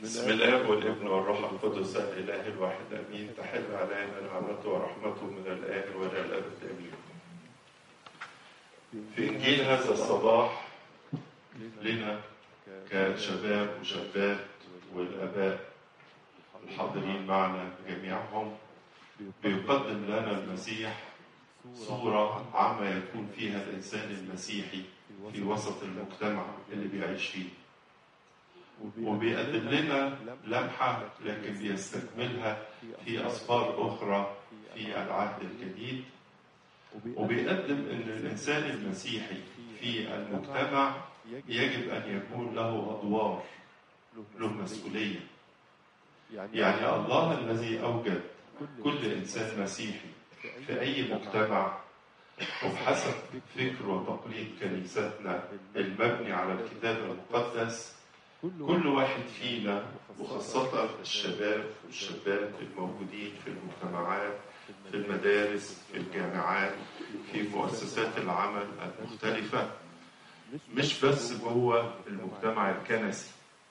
بسم الله والابن والروح القدس الاله الواحد امين تحل علينا نعمته ورحمته من الان والى الابد امين. في انجيل هذا الصباح لنا كشباب وشابات والاباء الحاضرين معنا جميعهم بيقدم لنا المسيح صورة عما يكون فيها الإنسان المسيحي في وسط المجتمع اللي بيعيش فيه وبيقدم لنا لمحة لكن بيستكملها في أسفار أخرى في العهد الجديد وبيقدم أن الإنسان المسيحي في المجتمع يجب أن يكون له أدوار له مسؤولية يعني الله الذي أوجد كل إنسان مسيحي في أي مجتمع وبحسب فكر وتقليد كنيستنا المبني على الكتاب المقدس كل واحد فينا وخاصة الشباب والشابات الموجودين في المجتمعات في المدارس في الجامعات في مؤسسات العمل المختلفة مش بس جوه المجتمع الكنسي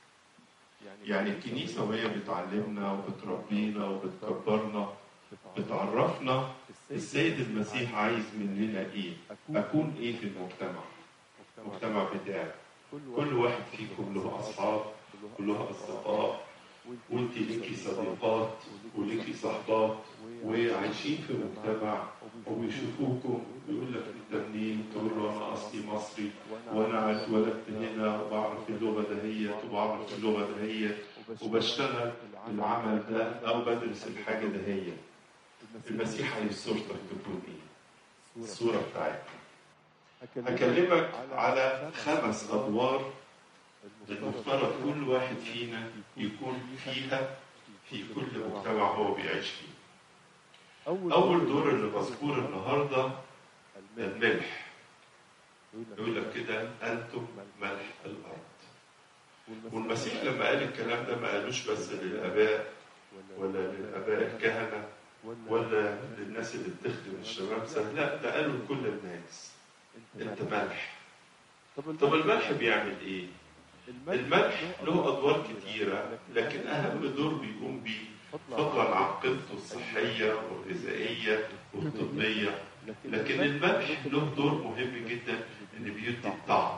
يعني الكنيسة وهي بتعلمنا وبتربينا وبتكبرنا بتعرفنا السيد المسيح عايز مننا ايه اكون ايه في المجتمع المجتمع بتاعي كل واحد فيكم له اصحاب وله اصدقاء وانت ليكي صديقات وليكي صحبات وعايشين في مجتمع وبيشوفوكم يقول لك انت منين تقول له انا اصلي مصري وانا اتولدت هنا وبعرف اللغه دهيت وبعرف اللغه دهيت وبشتغل العمل ده او بدرس الحاجه دهيت المسيح عايز صورتك تكون ايه؟ الصوره بتاعتك هكلمك على خمس ادوار المفترض كل واحد فينا يكون فيها في كل مجتمع هو بيعيش فيه. اول دور اللي مذكور النهارده الملح. يقول لك كده انتم ملح الارض. والمسيح لما قال الكلام ده ما قالوش بس للاباء ولا للاباء الكهنه ولا للناس اللي بتخدم الشمامسه لا ده قالوا لكل الناس انت ملح طب الملح بيعمل ايه الملح له ادوار كتيره لكن اهم دور بيقوم بيه فضلا عن قيمته الصحيه والغذائيه والطبيه لكن الملح له دور مهم جدا ان بيدي الطعم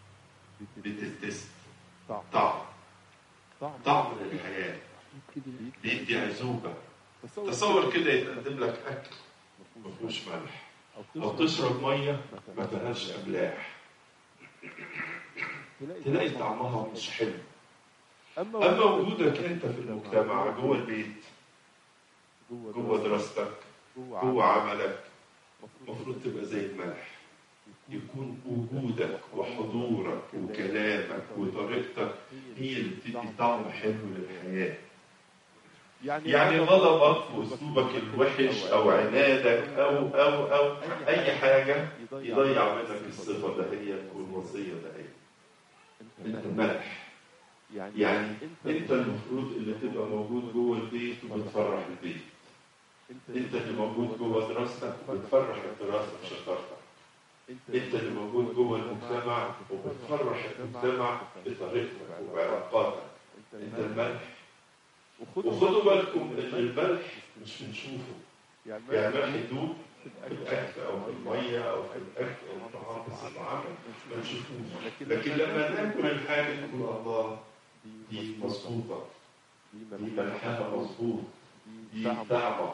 بتلتست طعم طعم للحياه بيدي عزوبه تصور كده يتقدم لك اكل ما فيهوش ملح او تشرب ميه ما فيهاش املاح تلاقي طعمها مش حلو اما وجودك انت في المجتمع جوه البيت جوه دراستك جوه عملك المفروض تبقى زي الملح يكون وجودك وحضورك وكلامك وطريقتك هي اللي بتدي طعم حلو للحياه يعني غضبك واسلوبك الوحش او عنادك او او او اي حاجه يضيع منك الصفه دهيت والوصيه دهيت انت ملح يعني انت المفروض اللي تبقى موجود جوه البيت وبتفرح البيت انت اللي موجود جوه دراستك وبتفرح الدراسه بشطارتك انت اللي موجود جوه المجتمع وبتفرح المجتمع بطريقتك وبعلاقاتك انت الملح وخدوا بالكم ان الملح مش بنشوفه يعني الملح يدوب في الاكل او في الميه او في الاكل او في الطعام بس العمل ما نشوفوش لكن لما ناكل الحاجه نقول الله دي مظبوطه دي ملحها مظبوط دي طعمه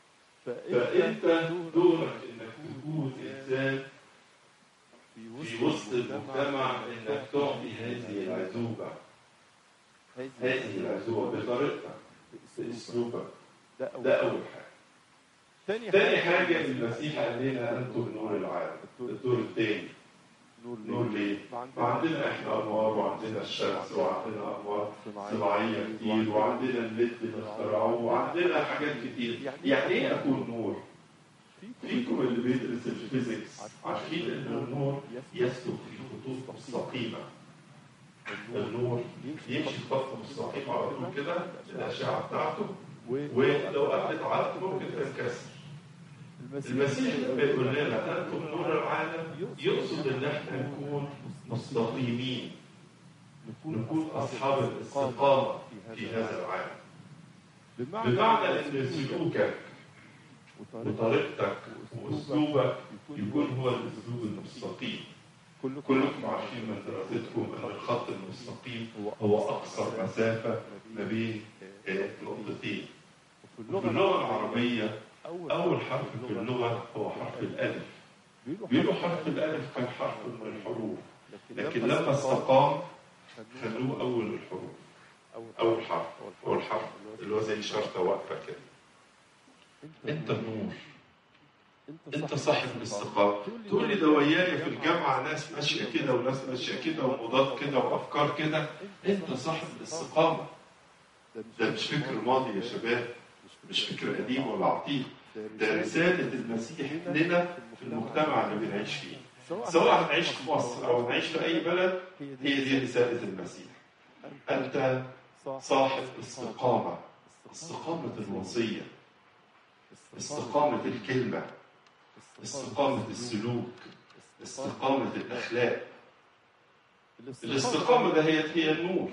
فانت دورك انك تكون انسان في وسط المجتمع انك تعطي هذه العزوبه هذه العزوبة بطريقتك بأسلوبك ده أول حاجة ثاني حاجة المسيح قال لنا أنتم نور العالم الدور الثاني نور ليه؟ وعندنا احنا انوار وعندنا الشمس وعندنا انوار صناعيه كتير وعندنا الليد اللي اخترعوه وعندنا حاجات كتير يعني ايه اكون نور؟ فيكم اللي بيدرس الفيزيكس عارفين ان النور يسلك في خطوط مستقيمه النور يمشي في خط مستقيم على طول كده الاشعه بتاعته ولو قابلت عرض ممكن تنكسر المسيح بيقول لنا انتم نور العالم يقصد ان احنا نكون مستقيمين نكون أصحاب الاستقامة في هذا العالم بمعنى أن سلوكك وطريقتك وأسلوبك يكون هو الأسلوب المستقيم كلكم عارفين من دراستكم أن الخط المستقيم هو أقصر مسافة ما بين نقطتين وفي اللغة العربية أول حرف في اللغة هو حرف الألف بيقولوا حرف الألف كان حرف من الحروف لكن لما استقام خلوه أول الحروف أول حرف أول حرف اللي هو زي شرطة واقفة كده أنت النور أنت صاحب الاستقامة تقول لي ده وياي في الجامعة ناس ماشية كده وناس ماشية كده ومضاد كده وأفكار كده أنت صاحب الاستقامة ده مش فكر ماضي يا شباب مش فكر قديم ولا عتيق ده رسالة المسيح لنا في المجتمع اللي بنعيش فيه سواء هنعيش في مصر أو هنعيش في أي بلد هي دي رسالة المسيح أنت صاحب استقامة استقامة الوصية استقامة الكلمة استقامة السلوك استقامة الأخلاق الاستقامة ده هي هي النور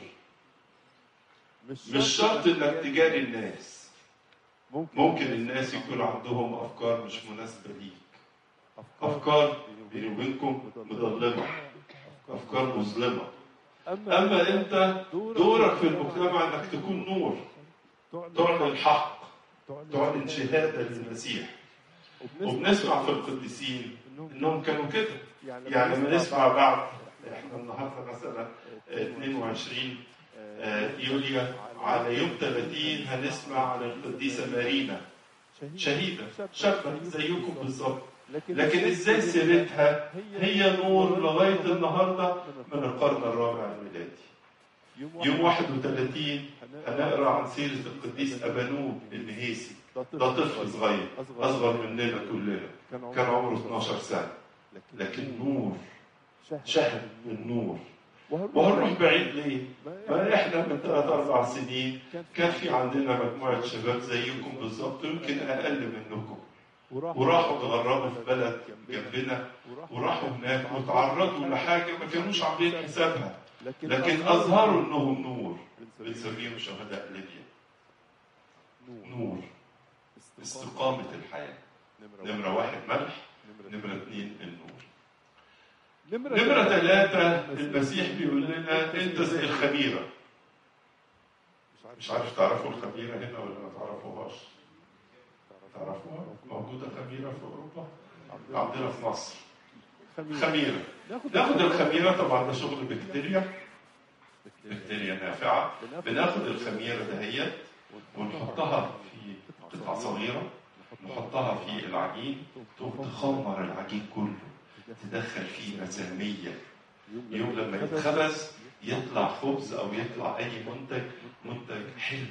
مش شرط انك تجاري الناس ممكن الناس يكون عندهم افكار مش مناسبه ليك افكار بيني وبينكم مظلمه افكار مظلمه اما انت دورك في المجتمع انك تكون نور تعلن الحق تعلن شهاده للمسيح وبنسمع في القديسين انهم كانوا كده يعني لما نسمع بعد احنا النهارده مثلا 22 يوليا على يوم 30 هنسمع عن القديسة مارينا شهيدة شابة زيكم بالظبط لكن ازاي سيرتها هي نور لغاية النهاردة من القرن الرابع الميلادي يوم 31 هنقرا عن سيرة القديس أبانوب النهيسي ده طفل صغير أصغر مننا كلنا كان عمره 12 سنة لكن نور شهد من نور وهنروح بعيد ليه؟ ما احنا من ثلاث اربع سنين كان في عندنا مجموعه شباب زيكم بالظبط يمكن اقل منكم وراحوا اتغربوا في بلد جنبنا وراحوا هناك وتعرضوا لحاجه ما كانوش عاملين حسابها لكن اظهروا انهم نور بنسميهم شهداء ليبيا نور استقامه الحياه نمره واحد ملح نمره اثنين النور نمرة ثلاثة المسيح بيقول لنا أنت زي الخميرة مش عارف تعرفوا الخميرة هنا ولا ما تعرفوهاش تعرفوها موجودة خميرة في أوروبا عندنا في مصر خميرة ناخد الخميرة طبعا ده شغل بكتيريا بكتيريا نافعة بناخد الخميرة دهيت ونحطها في قطعة صغيرة نحطها في العجين تقوم تخمر العجين كله تدخل فيه مسامية يوم لما يتخبز يطلع خبز أو يطلع أي منتج منتج حلو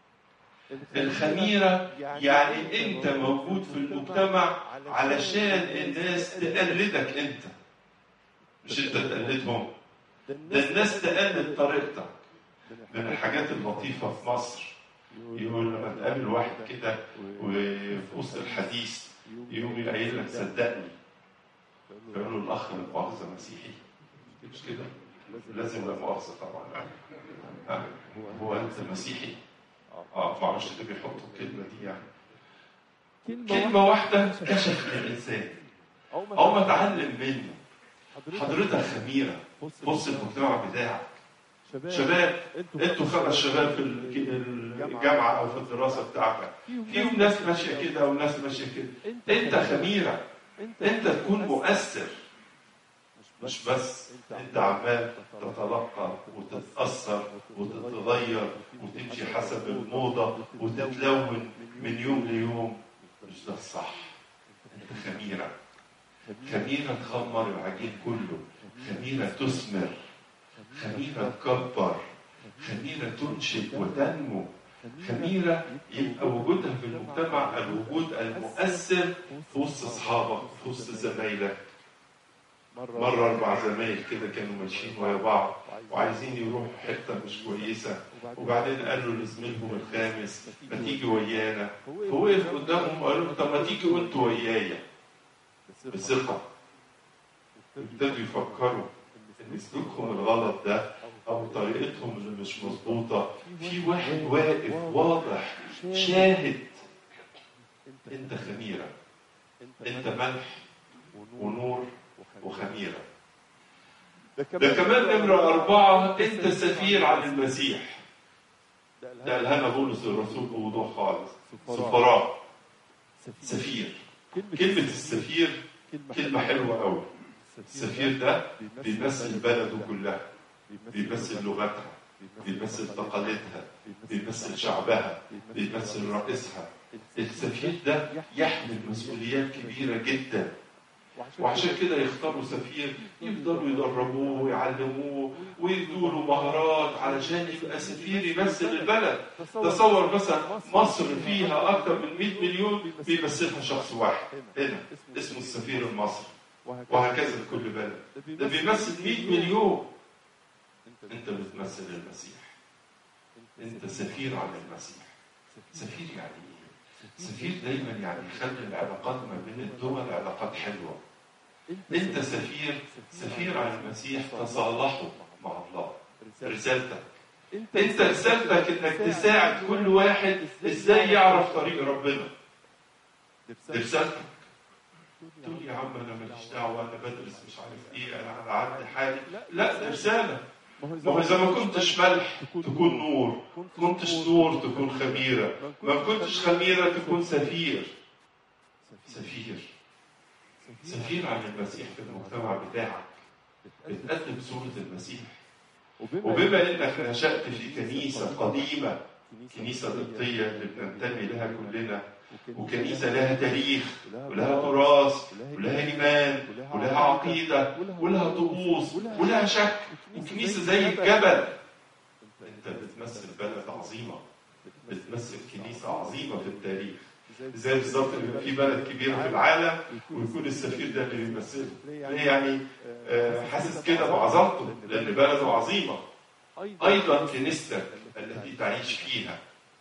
الخميرة يعني أنت موجود في المجتمع علشان الناس تقلدك أنت مش أنت تقلدهم ده الناس تقلد طريقتك من الحاجات اللطيفة في مصر يقول لما تقابل واحد كده وفي وسط الحديث يقوم قايل لك صدقني فيقول له الاخ لا مؤاخذه مسيحي مش كده؟ لازم لا مؤاخذه طبعا ها هو انت مسيحي؟ اه ما اعرفش اللي بيحطوا الكلمه دي يعني كلمه واحده كشفت الانسان او ما اتعلم منه حضرتك خميره بص المجتمع بتاعك شباب انتوا خمس شباب في الجامعه او في الدراسه بتاعتك فيهم ناس ماشيه كده وناس ماشيه كده انت خميره انت تكون مؤثر مش بس انت عمال تتلقى وتتاثر وتتغير وتمشي حسب الموضه وتتلون من يوم ليوم مش ده الصح انت خميره خميره تخمر العجين كله خميره تثمر خميره تكبر خميره تنشئ وتنمو خميرة يبقى وجودها في المجتمع الوجود المؤثر في وسط أصحابك في وسط زمايلك مرة أربع زمايل كده كانوا ماشيين ويا بعض وعايزين يروحوا حتة مش كويسة وبعدين قالوا لزميلهم الخامس ما تيجي ويانا فوقف قدامهم وقالوا طب ما تيجي وانتوا ويايا بثقة ابتدوا يفكروا ان سلوكهم الغلط ده او في واحد واقف واضح شاهد انت خميره انت ملح ونور وخميره ده كمان نمرة أربعة أنت سفير عن المسيح ده قالها بولس الرسول بوضوح خالص سفراء سفير كلمة السفير كلمة حلوة أوي السفير ده بيمثل بلده كلها بيمثل لغتها بيمثل تقاليدها بيمثل شعبها بيمثل رئيسها السفير ده يحمل مسؤوليات كبيرة جدا وعشان كده يختاروا سفير يفضلوا يدربوه ويعلموه ويدوا له مهارات علشان يبقى سفير يمثل البلد تصور مثلا مصر فيها اكثر من 100 مليون بيمثلها شخص واحد هنا اسمه السفير المصري وهكذا في كل بلد ده بيمثل 100 مليون انت بتمثل المسيح انت سفير عن المسيح سفير يعني ايه سفير دايما يعني يخلي العلاقات ما بين الدول علاقات حلوه انت سفير سفير عن المسيح تصالحوا مع الله رسالتك انت رسالتك انك تساعد كل واحد ازاي يعرف طريق ربنا دي رسالتك تقول يا عم انا ماليش دعوه انا بدرس مش عارف ايه انا على عد حالي لا دي رساله ما هو اذا ما كنتش ملح تكون نور كنتش نور تكون خميره ما كنتش خميره تكون سفير سفير سفير عن المسيح في المجتمع بتاعك بتقدم صورة المسيح وبما انك نشأت في كنيسة قديمة كنيسة قبطية اللي بننتمي لها كلنا وكنيسة لها تاريخ ولها تراث ولها إيمان ولها عقيدة ولها طقوس ولها شك وكنيسة زي الجبل أنت بتمثل بلد عظيمة بتمثل كنيسة عظيمة في التاريخ زي بالظبط اللي في بلد كبير في العالم ويكون السفير ده اللي بيمثله ليه يعني حاسس كده بعظمته لأن بلده عظيمة أيضا كنيستك التي تعيش فيها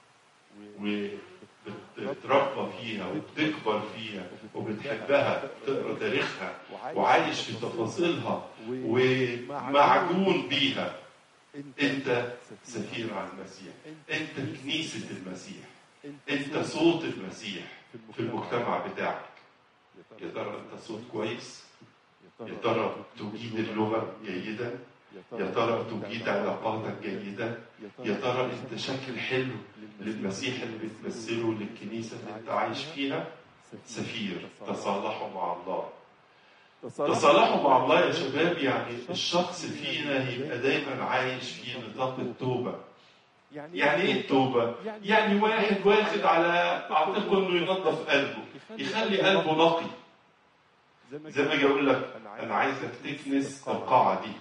وبتتربى فيها وبتكبر فيها وبتحبها تقرا تاريخها وعايش في تفاصيلها ومعجون بيها انت سفير عن المسيح انت كنيسه المسيح انت صوت المسيح في المجتمع بتاعك يا ترى انت صوت كويس يا ترى تجيد اللغه جيدا يا ترى تجيد علاقاتك جيدا يا ترى انت شكل حلو للمسيح اللي بتمثله للكنيسه اللي انت عايش فيها سفير تصالحوا مع الله تصالحوا مع الله يا شباب يعني الشخص فينا يبقى دايما عايش في نطاق التوبه يعني ايه التوبه؟ يعني واحد واخد على عاتقه انه ينظف قلبه يخلي قلبه نقي زي ما اجي اقول لك انا عايزك تكنس القاعه دي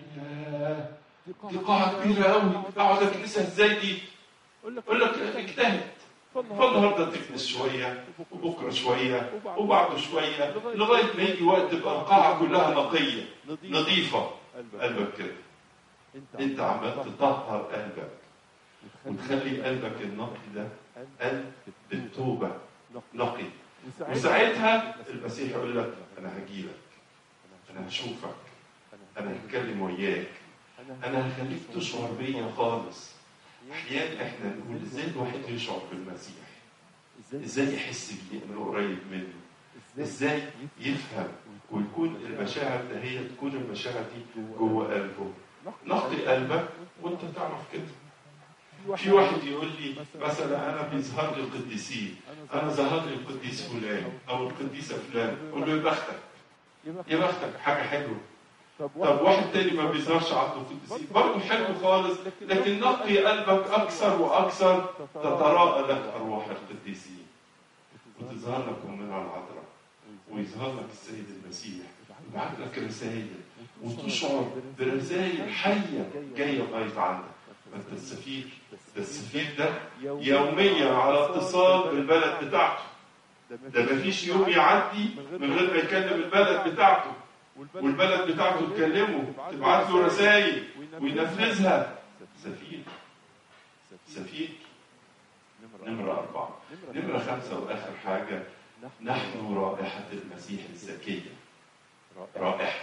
دي قاعه كبيره قوي اقعد اكنسها ازاي دي؟ اقول لك اجتهد فالنهارده تكنس شويه وبكره شويه وبعده شويه لغايه ما يجي وقت تبقى القاعه كلها نقيه نظيفه قلبك كده انت عمال تطهر قلبك وتخلي قلبك النقي ده قلب بالتوبه نقي وساعتها المسيح يقول لك انا هجيلك انا هشوفك انا هتكلم وياك انا هخليك تشعر بيا خالص احيانا احنا نقول ازاي الواحد يشعر بالمسيح ازاي يحس بيه انه قريب منه ازاي يفهم ويكون المشاعر ده هي تكون المشاعر دي جوه قلبه نقي قلبك وانت تعرف كده في واحد يقول لي مثلا انا بيظهر لي القديسين انا ظهر لي القديس فلان او القديسه فلان اقول له يا بختك يا بختك حاجه حلوه طب واحد تاني ما بيظهرش عنده قديسين برضه حلو خالص لكن نقي قلبك اكثر واكثر تتراءى لك ارواح القديسين وتظهر لك امنا العذراء ويظهر لك السيد المسيح يبعت لك رسائل وتشعر برسائل حيه جايه لغايه عندك انت السفير ده السفير ده يوميا على اتصال بالبلد بتاعته ده مفيش يوم يعدي من غير ما يكلم البلد بتاعته والبلد بتاعته تكلمه تبعت له رسائل وينفذها سفير سفير نمرة أربعة نمرة خمسة وآخر حاجة نحن رائحة المسيح الزكية رائحة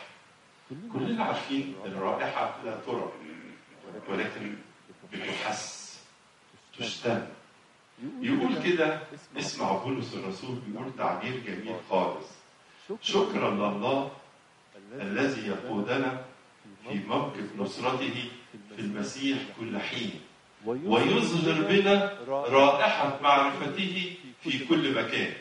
كلنا عارفين الرائحة لا ترى ولكن بتحس تشتم يقول كده اسمع بولس الرسول بيقول تعبير جميل خالص شكرا لله الذي يقودنا في موقف نصرته في المسيح كل حين ويظهر بنا رائحة معرفته في كل مكان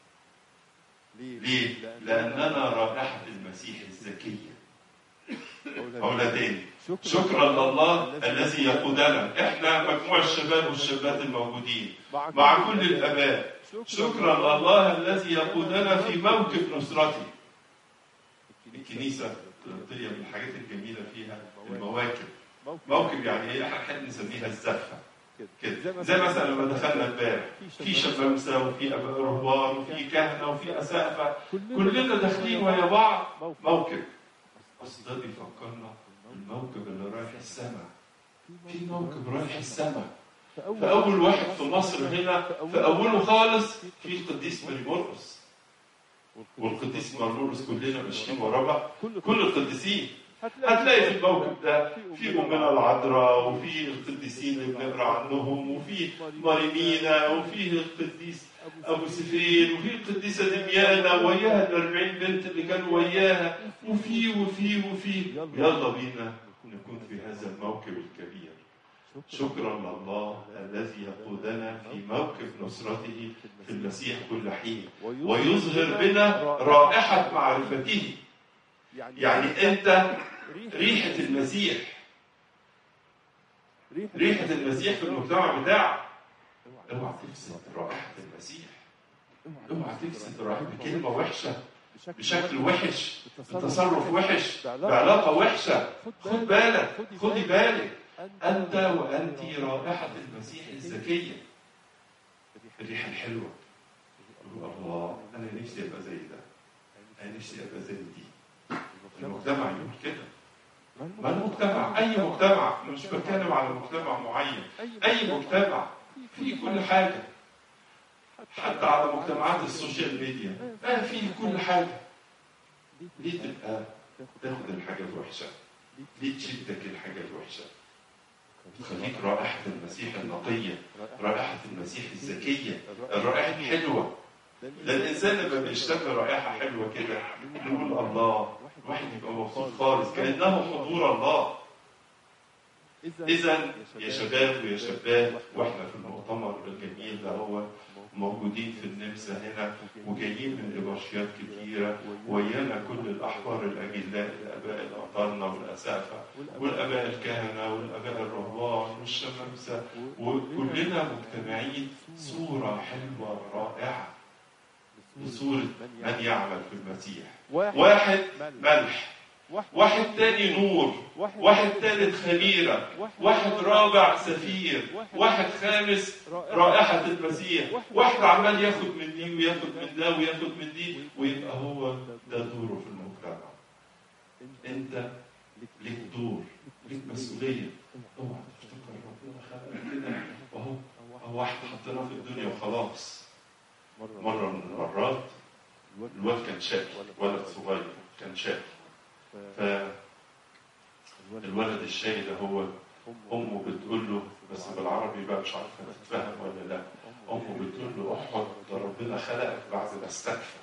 ليه؟ لأننا رائحة المسيح الزكية أقولها تاني شكرا لله الذي يقودنا احنا مجموع الشباب والشابات الموجودين مع كل الاباء شكرا لله الذي يقودنا في موقف نصرته الكنيسه القبطيه من الحاجات الجميله فيها المواكب موكب يعني ايه احنا نسميها الزفه كده زي مثلا لما دخلنا امبارح في شمامسه وفي اباء رهبان وفي كهنه وفي اسقفه كلنا داخلين ويا بعض موكب بس ده بيفكرنا الموكب اللي رايح السماء في موكب رايح السماء فأول واحد في مصر هنا في أوله خالص في القديس مريمورقس والقديس مرمورس كلنا ماشيين ورا بعض كل القديسين هتلاقي في الموكب ده في أمنا العذراء وفي القديسين اللي بنقرا عنهم وفي ماريمينا وفي القديس أبو سفين وفي القديسة دميانة وياها الأربعين بنت اللي كانوا وياها وفي وفي وفي يلا بينا نكون في هذا الموكب الكبير شكرا لله الذي يقودنا في موقف نصرته في المسيح كل حين ويظهر بنا رائحة معرفته يعني أنت ريحة المسيح ريحة المسيح في المجتمع بتاعك اوعى تفسد رائحة المسيح اوعى تفسد رائحة بكلمة وحشة بشكل وحش بتصرف وحش بعلاقة وحشة خد بالك خدي بالك أنت وأنت رائحة المسيح الزكية الريحة الحلوة الله أنا نفسي أبقى زي ده أنا نفسي أبقى زي دي المجتمع يقول كده ما المجتمع أي مجتمع مش بتكلم على مجتمع معين أي مجتمع في كل حاجة حتى على مجتمعات السوشيال ميديا ما في كل حاجة ليه تبقى تاخد الحاجة الوحشة ليه تشدك الحاجة الوحشة تخليك رائحة المسيح النقية رائحة المسيح الزكية الرائحة الحلوة ده الإنسان لما بيشتغل رائحة حلوة كده نقول الله الواحد يبقى مبسوط خالص كأنه حضور الله إذا يا شباب ويا شابات وإحنا في المؤتمر الجميل ده هو موجودين في النمسا هنا وجايين من إبرشيات كتيرة ويانا كل الأحبار الأجلاء الآباء الأبطالنا والأسافة والآباء الكهنة والآباء الرهبان والشمامسة وكلنا مجتمعين صورة حلوة رائعة بصورة من يعمل في المسيح واحد ملح واحد تاني نور واحد تالت خميرة واحد رابع سفير واحد خامس رائحة المسيح واحد عمال ياخد من دي وياخد من ده وياخد من دي ويبقى هو ده دوره في المجتمع انت ليك دور ليك مسؤولية اوعى تفتكر ربنا خلقك كده وهو هو واحد حطيناه في الدنيا وخلاص مرة من المرات الواد كان شاكي ولد صغير كان شاكي فالولد الشاي ده هو امه بتقول له بس بالعربي بقى مش عارفه تتفهم ولا لا امه بتقول له احفظ ده ربنا خلقك بعد ما استكفى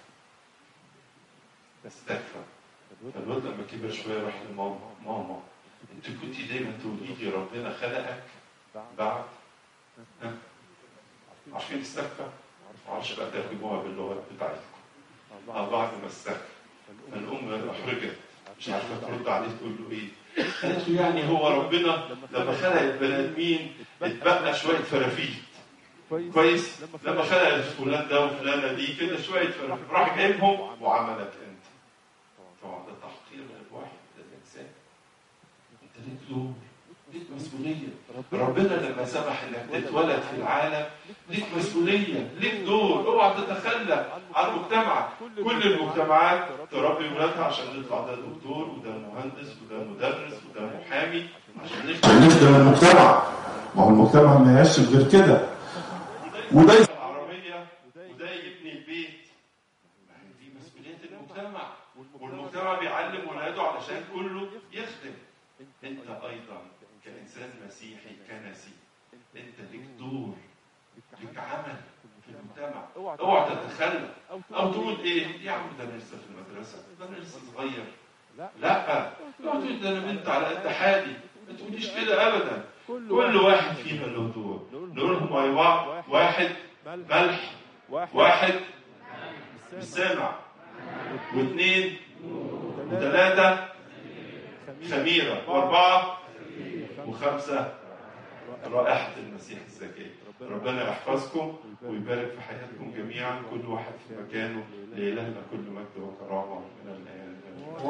استكفى فالواد لما كبر شويه راح لماما ماما انت كنت دايما تقولي لي ربنا خلقك بعد ها؟ عارفين استكفى؟ معرفش بقى ترجموها باللغه بتاعتكم اه بعد ما استكفى فالام احرجت مش عارفه ترد عليه تقول له ايه قالت له يعني هو ربنا لما خلق البني ادمين اتبقى شويه فرافيت كويس لما خلق فلان ده وفلانه دي كده شويه فرافيت راح جايبهم وعملك انت طبعا ده تحقير للواحد للانسان انت ليك دور ليك مسؤوليه ربنا لما سمح انك تتولد في العالم ليك مسؤوليه ليك دور اوعى تتخلى عن مجتمعك كل المجتمعات تربي ولادها عشان يطلع ده دكتور وده مهندس وده مدرس وده محامي عشان نخدم المجتمع ما هو المجتمع ما يعيش غير كده وده العربيه وده يبني البيت ما هي دي مسؤوليه المجتمع والمجتمع بيعلم ولاده علشان كله يخدم انت ايضا كانسان مسيحي كنسي انت ليك دور ليك عمل في المجتمع اوعى تتخلى او تقول ايه يا عم ده انا لسه في المدرسه ده انا لسه صغير لا اوعى تقول ده انا بنت على قد حالي ما تقوليش كده ابدا كل واحد فينا له دور نقولهم مع بعض واحد ملح واحد مش سامع واثنين وثلاثة خميرة وأربعة وخمسة رائحة المسيح الزكية ربنا يحفظكم ويبارك في حياتكم جميعا كل واحد في مكانه لإلهنا كل مجد وكرامة من الآن